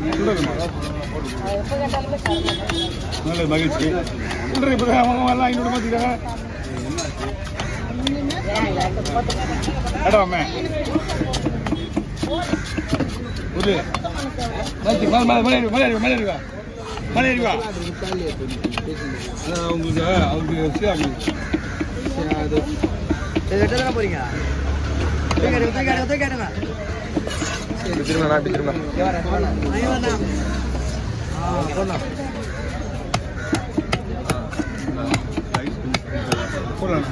நல்ல மகிழ்ச்சி சொல்றேன் இப்போ அவங்க எல்லாம் ஐநூறு மாற்றிட்டாங்க அடாமே ஒரு மாற்றி மேலே மேலே மேலே மேலே மேலே இருக்கா மேலே இருக்கா அதான் உங்களுக்கு அவருக்கு சீராக போறீங்க திரும்ப இப்படி திரும்ப போடலாம்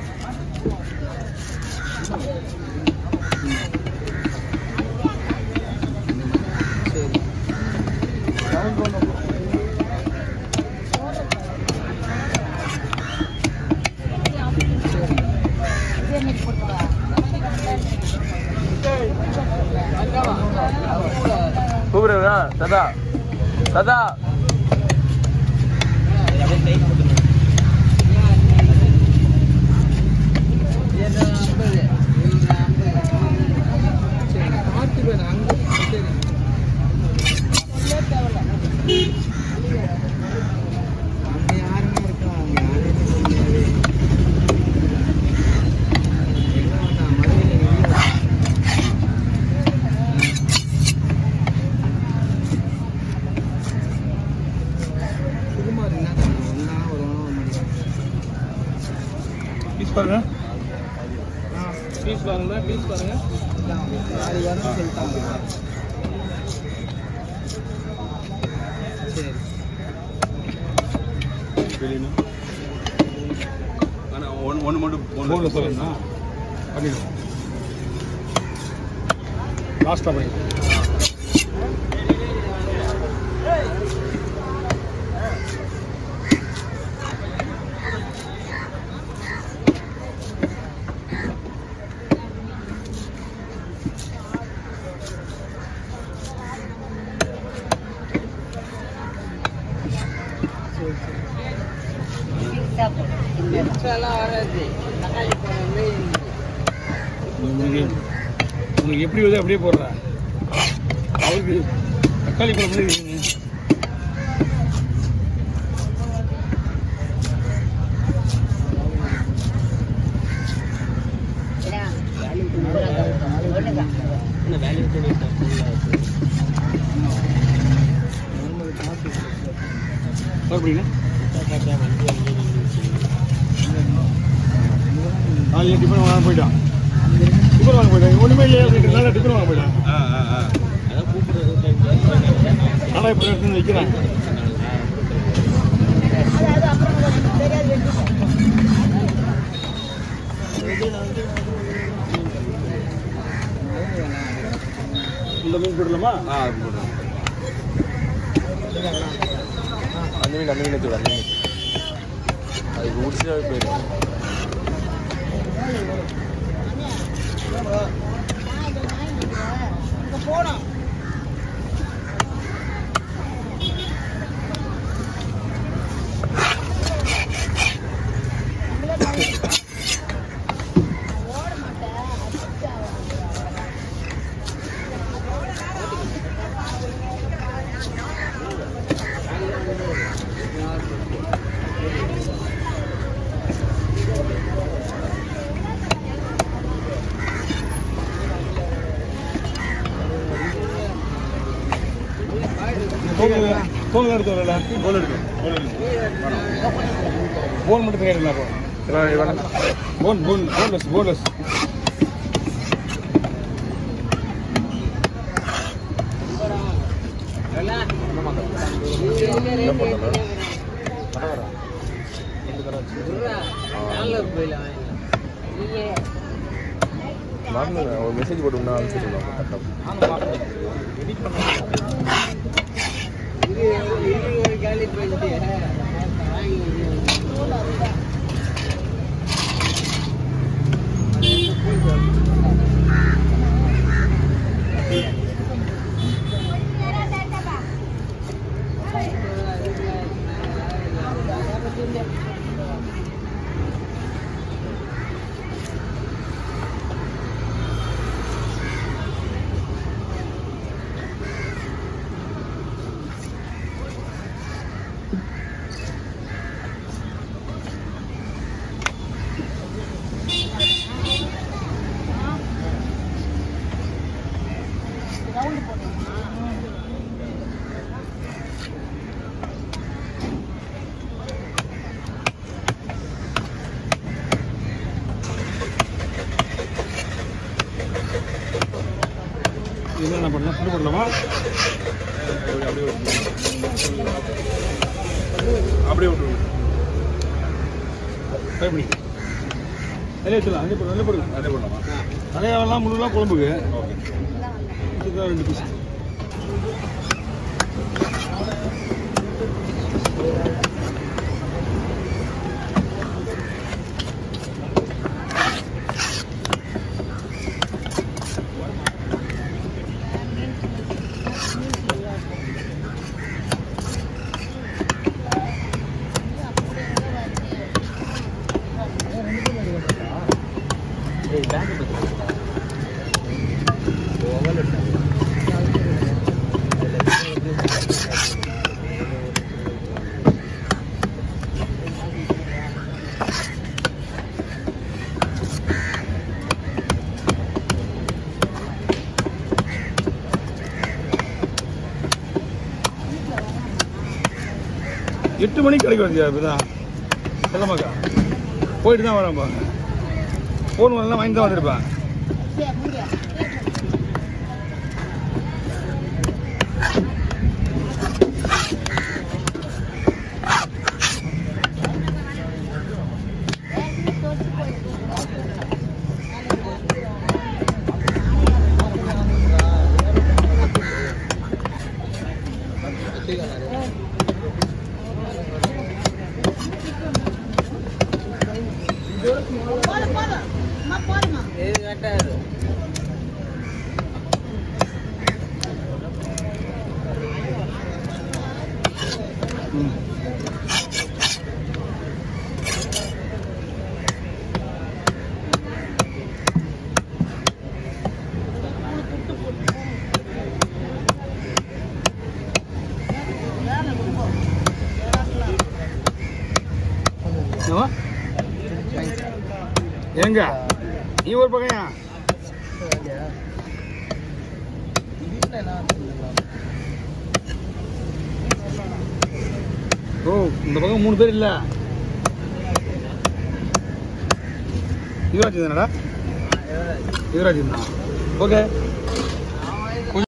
கூப்பிடுறா சதா சதா பீஸ் பாருங்க பீஸ் பாருங்க பீஸ் பாருங்க சரி ஆனால் ஒன் ஒன்று மட்டும் போன சொல்லணும்னா பண்ணிடுவோம் லாஸ்ட்டாக பண்ணிடுவோம் எல்லாம் வராது தக்காளி பழம் மாதிரி உங்களுக்கு உங்களுக்கு எப்படி வருது அப்படியே போடுறேன் அவருக்கு தக்காளி பழம் மாதிரி இருக்குங்க. என்ன வேல்யூ மறுபடிங்க காலையில் டிஃபன் வாங்க போயிட்டான் டிஃபன் வாங்க போயிட்டான் ஒன்றுமே இல்லையா அப்படின்றதுனால டிஃபன் வாங்க போயிட்டான் அதான் கூப்பிடுறது ஆனால் இப்போ எடுத்து வைக்கிறேன் இந்த மீன் போடலாமா ஆ அது போடுறேன் அந்த மீன் அந்த மீன் வச்சு அந்த மீன் அது உடிச்சாவே போயிடும் தோல் எடுத்து வரல தோல் எடுக்கும் போன் மட்டும் தயாரிக்கலாம் அப்போ இவன் இவன் போன் போன் போன்லெஸ் போன்லெஸ் என்ன பண்ணலாம் மறந்து ஒரு மெசேஜ் போட்டோம்னா அனுப்பிச்சுடுவாங்க கரெக்டாக இது என்ன பண்ணலாம் சுடு பண்ணலாமா அப்படியே விட்டு அப்படியே விட்டு ட்ரை பண்ணி நிறைய வச்சுலாம் அங்கே போடு நல்ல போடுங்க அதே பண்ணலாமா தலையாவெல்லாம் முழுலாம் குழம்புக்கு ஓகே இதுதான் ரெண்டு பீஸ் எட்டு மணிக்கு கிடைக்க வேண்டியது இப்பதான் செல்லமாக்கா போயிட்டு தான் வரேன் பாங்க ஃபோன் வரலாம் வாங்கி தான் வந்திருப்பேன் இது கட்டாது ம் என்னவா? எங்க நீ ஒரு பக்கம் ஏன்? ஓ இந்த பக்கம் மூணு பேர் இல்ல யுவராஜ் தானடா யுவராஜ் தான் ஓகே